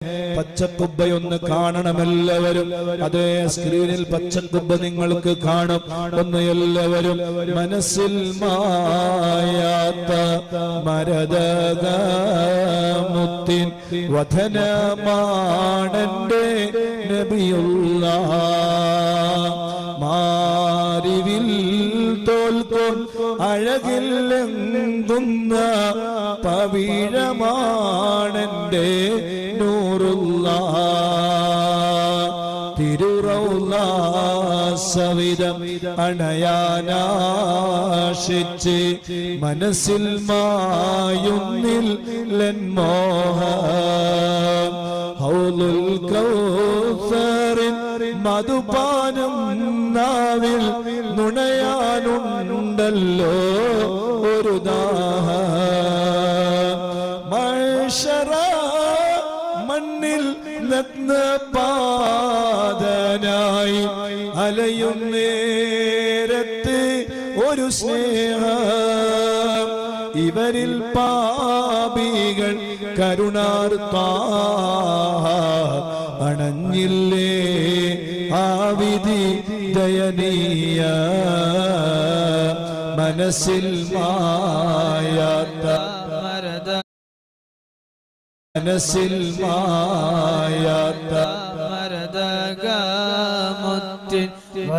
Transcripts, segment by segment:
പച്ചക്കുബ്ബയൊന്ന് കാണണമെല്ലാവരും അതേ സ്ക്രീനിൽ പച്ചക്കുബ്ബ നിങ്ങൾക്ക് കാണും ഒന്ന് എല്ലാവരും മനസ്സിൽ മായാത്ത മരതകമുത്തിൻ വധനമാണെന്റെ നബിയുള്ള മാരിവിൽ തോൽക്കും അഴകില്ലെങ്കുന്ന പവിഴമാണെന്റെ നൂറുള്ള തിരുറൗല സവിധം അണയാനാശിച്ച് മനസ്സിൽ മായുന്നിൽ ലന്മോഹ ഹൗലുൽ കൗസറിൻ മധുപാനം നാവിൽ നുണയാനുണ്ടല്ലോ ഒരു ദാഹ മഴ മണ്ണിൽ നഗ്നപാതനായി അലയും നേരത്ത് ഒരു സ്നേഹ ഇവരിൽ പാപികൾ കരുണാർത്ത അണഞ്ഞില്ലേ ആ വിധി ദയനീയ മനസ്സിൽ മായാത്ത മരത മനസ്സിൽ മായാത്ത മരതകമുത്തിൻ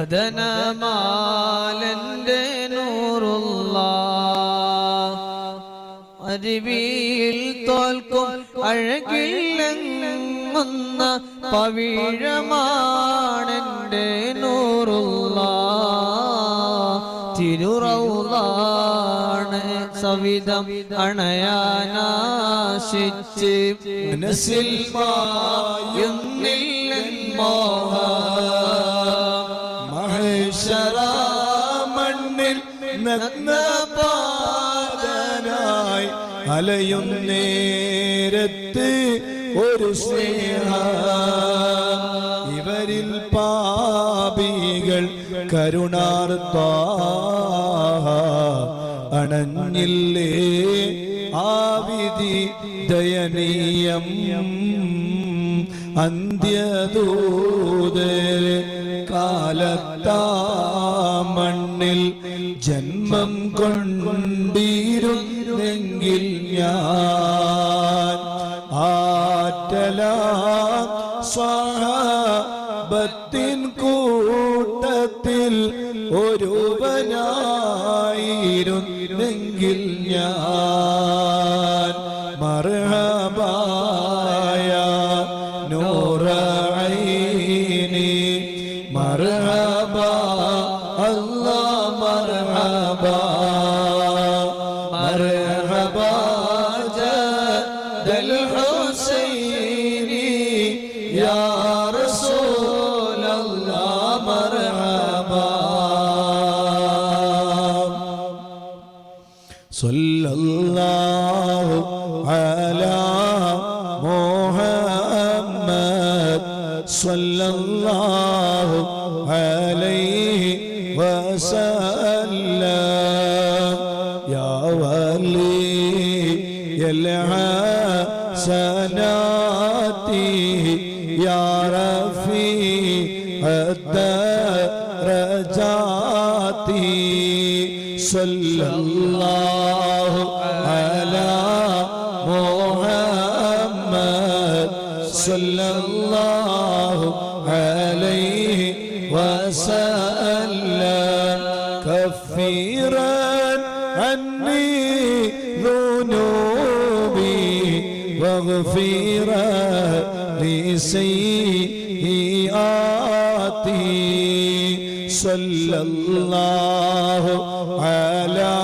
വദനമാലന്റെ നൂറുള്ള അരുവിയിൽ തോൽക്കും അഴകില്ലെങ്ങുന്ന പവിഴമാണെന്റെ നൂറുള്ള തിരുറൗലാണ് സവിധം അണയാനാശിച്ച് മനസ്സിൽ മായുന്നില്ലൻ മോഹ മഹേശ്വര മണ്ണിൽ നഗ്നപാതനായി അലയും നേരത്ത് ഒരു സ്നേഹ ഇവരിൽ പാപികൾ കരുണാർത്ത അണഞ്ഞില്ലേ ആ വിധി ദയനീയം അന്ത്യദൂതരെ കാലത്താ മണ്ണിൽ ജന്മം കൊണ്ടിരുന്നെങ്കിൽ ഞാൻ ആറ്റല സ്വഹബത്തിൻ കൂട്ടത്തിൽ ഒരുവനായിരുന്നെങ്കിൽ ഞാൻ മർഹബായ നൂറൈനി മർഹബ അല്ലാ മർഹബ മർഹബ ജദൽ ഹുസൈനി യാ റസൂലല്ലാ മർഹബ صلى الله على محمد صلى الله عليه وسلم يا ولي الحسنات يا رفيع الدرجات صلى الله على محمد صلى الله عليه وسلم كفيرا عني ذنوبي واغفرا لسيئاتي صلى الله على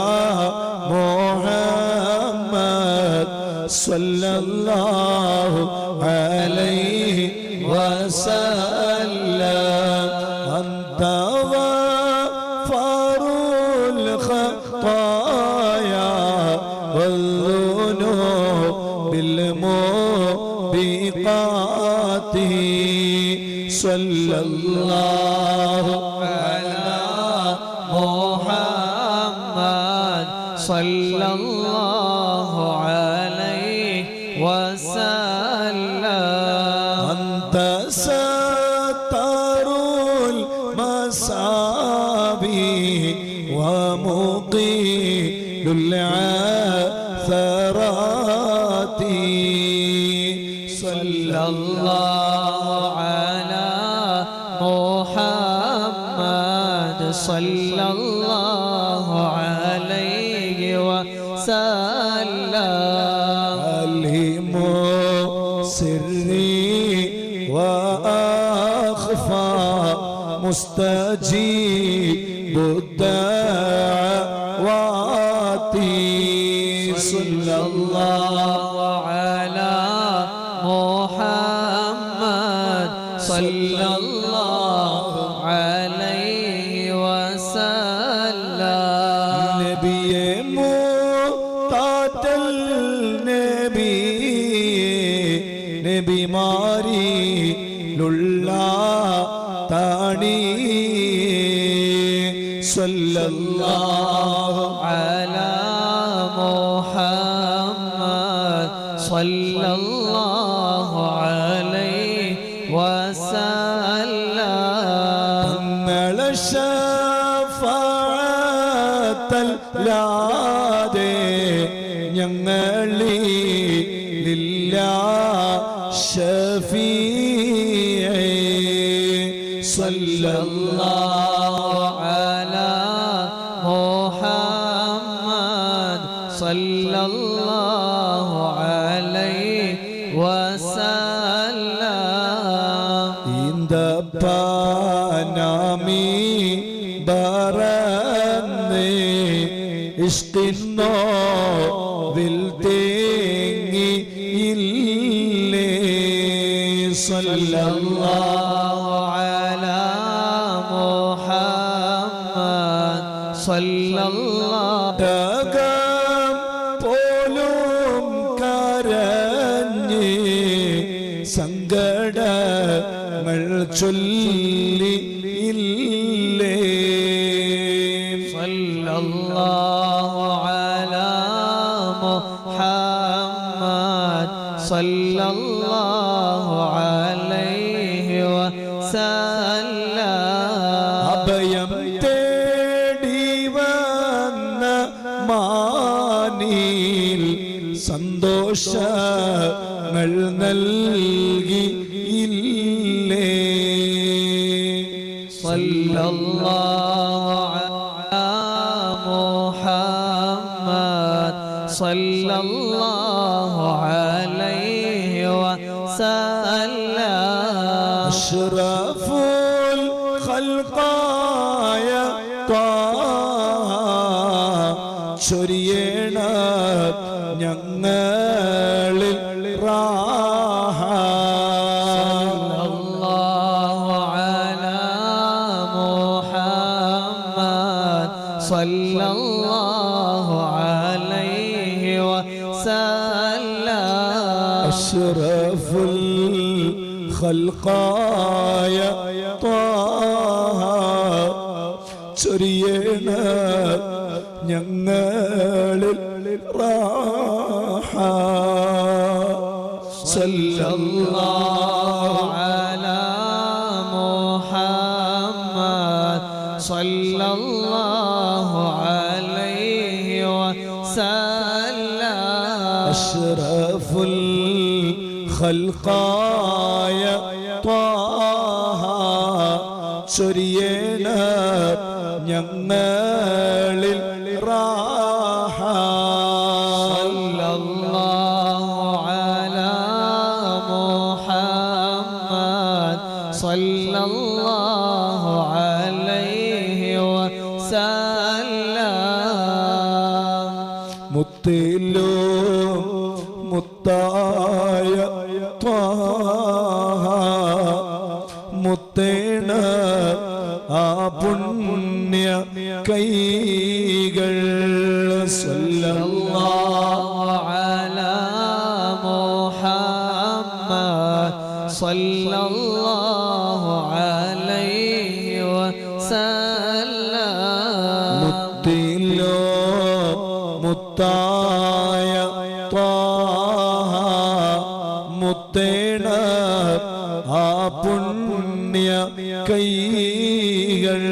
محمد صلى الله عليه وسلم أنت غفار الخطايا والذنوب بالموبقات صلى الله على محمد صلى الله عليه وسلم ستر المسابي ومقيل العثرات صلى الله على محمد صلى الله عليه وسلم علم سري وأخفى مستجيب الدعوات صلى الله على محمد صلى الله عليه وسلم നബിയെ മൂത്താറ്റൽ നബിയെ നബിമാരിലുള്ള താണി സല്ലല്ലാഹു على محمد صلى الله عليه وسلم തങ്ങളെ ഷഫാത്തല്ലാതെ ഞങ്ങളിലില്ല ഷഫീഇ സല്ലല്ലാഹു على محمد صلى الله عليه وسلم ഈന്തപ്പാനാമി ബറന്ന് ഇഷ്കിന്നോ വിൽ തേങ്ങി ഇല്ലേ സല്ലല്ലാഹു على محمد صلى الله തകം പോലും കരഞ്ഞ് സങ്കടങ്ങൾ ചൊല്ലി ഇല്ലേ صلى الله على محمد صلى الله عليه وسلم അഭയം തേടി വന്ന മാനിൽ സന്തോഷങ്ങൾ നൽകി ഇല്ലേ صلى الله على محمد صلى الله عليه وسلم أشرف الخلق يا طه ചൊരിയണ ഞങ്ങളിൽ റാഹ الله على محمد صلى الله عليه وسلم أشرف الخلق يا طه ചൊരിയണ ഞങ്ങളിൽ റാഹ സല്ലല്ലാഹു على محمد صلى الله عليه وسلم أشرف الخلق يا طه ചൊരിയണ ഞങ്ങളിൽ റാഹ صلى الله على محمد صلى الله عليه وسلم മുത്തിലോ മുത്തായ ത്വാഹ മുത്തേണ ആ പുണ്യ കൈകൾ സല്ലല്ലാഹു على محمد صلى الله عليه وسلم മുത്തിലോ മുത്തായ ത്വാഹ മുത്തേണ ആ പുണ്യ കൈകൾ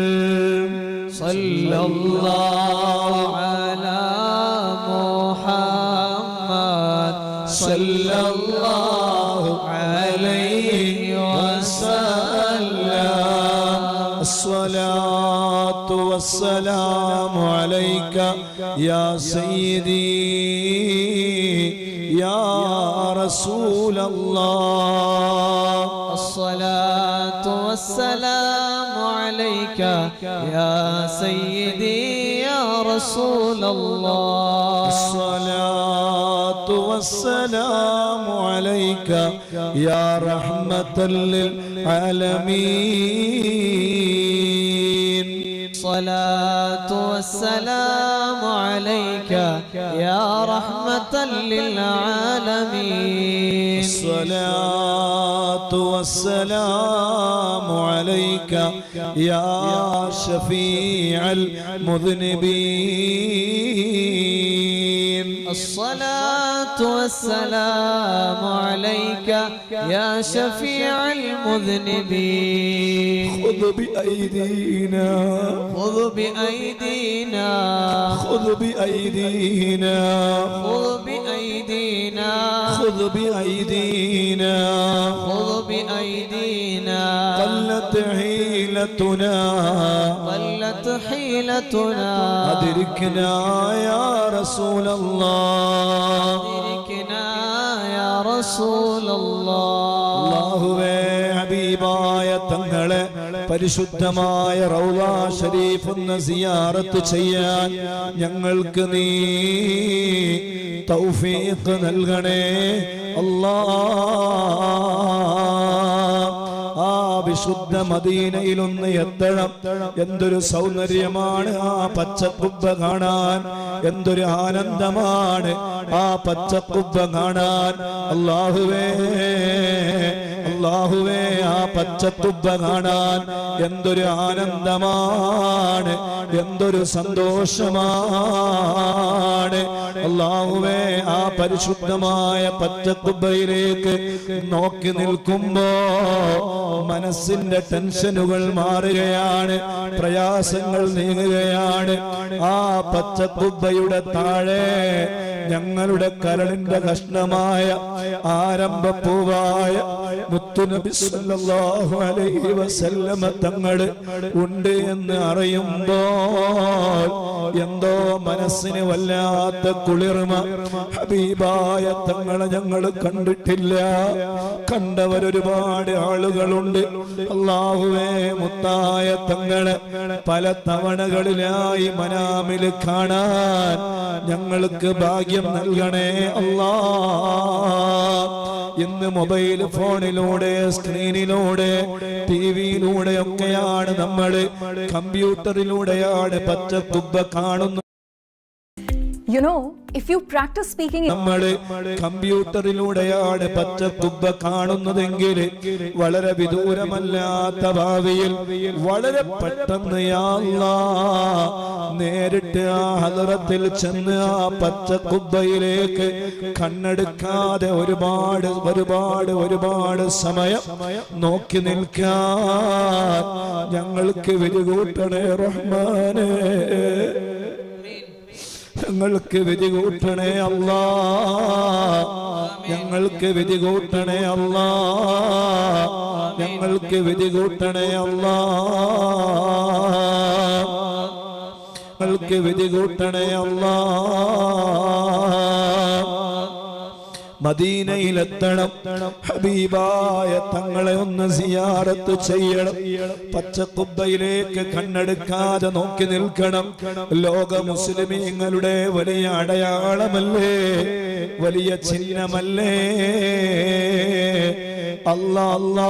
صلى الله على محمد صلى الله عليه وسلم الصلاة والسلام عليك يا سيدي يا رسول الله الصلاة والسلام عليك يا سيدي يا رسول الله الصلاة والسلام عليك يا رحمة للعالمين الصلاة والسلام عليك يا رحمة للعالمين الصلاة والسلام عليك يا شفيع المذنبين الصلاة والسلام عليك يا شفيع المذنبين خذ بأيدينا خذ بأيدينا خذ بأيدينا خذ بأيدينا خذ بأيدينا خذ بأيدينا قلت حيلتنا قلت حيلتنا أدركنا يا رسول الله أدركنا يا رسول الله അള്ളാഹുവേ ഹബീബായ തങ്ങളെ പരിശുദ്ധമായ റൗള ഷരീഫ് ഒന്ന് സിയാറത്ത് ചെയ്യാൻ ഞങ്ങൾക്ക് നീ തൗഫീഖ് നൽകണേ അല്ലാ ആ വിശുദ്ധ മദീനയിലൊന്ന് എത്തണം എന്തൊരു സൗന്ദര്യമാണ് ആ പച്ചക്കുബ്ബ കാണാൻ എന്തൊരു ആനന്ദമാണ് ആ പച്ചക്കുബ്ബ കാണാൻ അള്ളാഹുവേ അള്ളാഹുവേ ആ പച്ചത്തുബ്ബ കാണാൻ എന്തൊരു ആനന്ദമാണ് എന്തൊരു സന്തോഷമാണ് അള്ളാഹുവേ ആ പരിശുദ്ധമായ പച്ചത്തുബ്ബയിലേക്ക് നോക്കി നിൽക്കുമ്പോ മനസ്സിന്റെ ടെൻഷനുകൾ മാറുകയാണ് പ്രയാസങ്ങൾ നീങ്ങുകയാണ് ആ പച്ചത്തുബ്ബയുടെ താഴെ ഞങ്ങളുടെ കരളിന്റെ കഷ്ണമായ ആരംഭപ്പൂവായ മുത്തുനബി സല്ലല്ലാഹു അലൈഹി വസല്ലമ തങ്ങള് ഉണ്ട് എന്ന് അറിയുമ്പോൾ എന്തോ മനസ്സിന് വല്ലാത്ത കുളിർമ ഹബീബായ തങ്ങളെ ഞങ്ങൾ കണ്ടിട്ടില്ല കണ്ടവരൊരുപാട് ആളുകളുണ്ട് അള്ളാഹുവേ മുത്തായ തങ്ങളെ പല തവണകളിലായി മനാമിൽ കാണാൻ ഞങ്ങൾക്ക് ഭാഗ്യം നൽകണേ അല്ലാ ഇന്ന് മൊബൈൽ ഫോണിലൂടെ സ്ക്രീനിലൂടെ ടി വിയിലൂടെ ഒക്കെയാണ് നമ്മൾ കമ്പ്യൂട്ടറിലൂടെയാണ് പച്ചക്കുബ്ബ കാണുന്നത് You know, if you practice speaking in നമ്മള് കമ്പ്യൂട്ടറിലൂടെയാണ് പച്ചക്കുബ്ബ കാണുന്നതെങ്കിൽ വളരെ വിദൂരമല്ലാത്ത ഭാവിയിൽ വളരെ പെട്ടെന്ന് യാ അല്ലാ, നേരിട്ട് ആ ഹലറത്തിൽ ചെന്ന് ആ പച്ചക്കുബ്ബയിലേക്ക് കണ്ണെടുക്കാതെ ഒരുപാട് ഒരുപാട് ഒരുപാട് സമയം നോക്കി നിൽക്കാൻ ഞങ്ങൾക്ക് വിരികൂട്ടണേ റഹ്മാനേ ഞങ്ങൾക്ക് വിധി കൂട്ടണേ അല്ലാ ഞങ്ങൾക്ക് വിധി കൂട്ടണേ അല്ലാ ഞങ്ങൾക്ക് വിധി കൂട്ടണേ അല്ലാ ഞങ്ങൾക്ക് വിധി കൂട്ടണേ അല്ലാ മദീനയിലെത്തണം ഹബീബായ തങ്ങളെ ഒന്ന് സിയാറത്ത് ചെയ്യണം പച്ചക്കുബ്ബയിലേക്ക് കണ്ണെടുക്കാതെ നോക്കി നിൽക്കണം ലോക മുസ്ലിമീങ്ങളുടെ വലിയ അടയാളമല്ലേ വലിയ ചിഹ്നമല്ലേ അല്ലാ അല്ലാ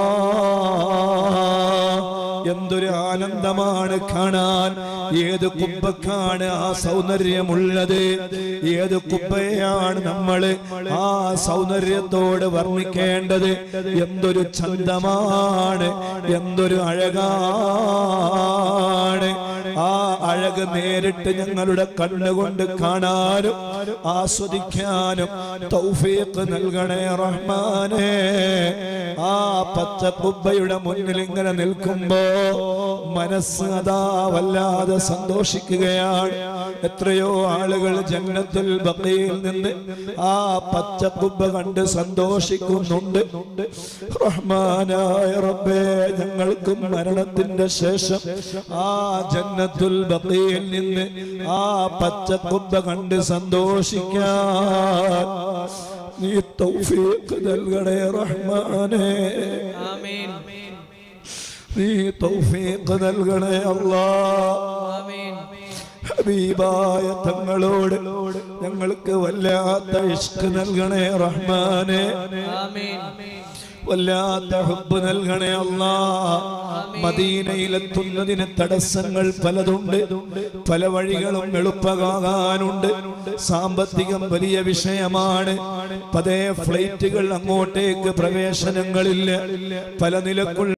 എന്തൊരു ആനന്ദമാണ് കാണാൻ ഏത് കുബ്ബക്കാണ് ആ സൗന്ദര്യമുള്ളത് ഏത് കുബ്ബയാണ് നമ്മൾ ആ സൗന്ദര്യത്തോട് വർണ്ണിക്കേണ്ടത് എന്തൊരു ചന്തമാണ് എന്തൊരു അഴകാണ് ആ അഴക് നേരിട്ട് ഞങ്ങളുടെ കണ്ണുകൊണ്ട് കാണാനും ആസ്വദിക്കാനും തൗഫീഖ് നൽകണേ റഹ്മാനേ ആ പച്ച കുബ്ബയുടെ മുന്നിൽ ഇങ്ങനെ നിൽക്കുമ്പോ മനസ്സ് അതാ വല്ലാതെ സന്തോഷിക്കുകയാണ് എത്രയോ ആളുകൾ ജന്നത്തുൽ ബഖയിൽ നിന്ന് ആ പച്ച കുബ്ബ കണ്ട് സന്തോഷിക്കുന്നുണ്ട് റഹ്മാനായ റബ്ബേ ഞങ്ങൾക്കും മരണത്തിന്റെ ശേഷം ആ ജന്നത്തുൽ ബഖയിൽ നിന്ന് ആ പച്ച കുബ്ബ കണ്ട് സന്തോഷിക്കാൻ നീ തൗഫീഖ് നൽകണേ റഹ്മാനേ ആമീൻ നീ തൗഫീഖ് നൽകണേ അല്ലാ ആമീൻ ഹബീബായ തങ്ങളോട് ഞങ്ങൾക്ക് വല്ലാത്ത ഇഷ്ക് നൽകണേ റഹ്മാനെ ആമീൻ വല്ലാത്ത ഹുബ് നൽകണേ അല്ലാ മദീനയിലെത്തുന്നതിന് തടസ്സങ്ങൾ പലതുണ്ട് പല വഴികളും എളുപ്പമാകാനുണ്ട് സാമ്പത്തികം വലിയ വിഷയമാണ് പതേ ഫ്ലൈറ്റുകൾ അങ്ങോട്ടേക്ക് പ്രവേശനങ്ങളില്ല പല നിലക്കുള്ള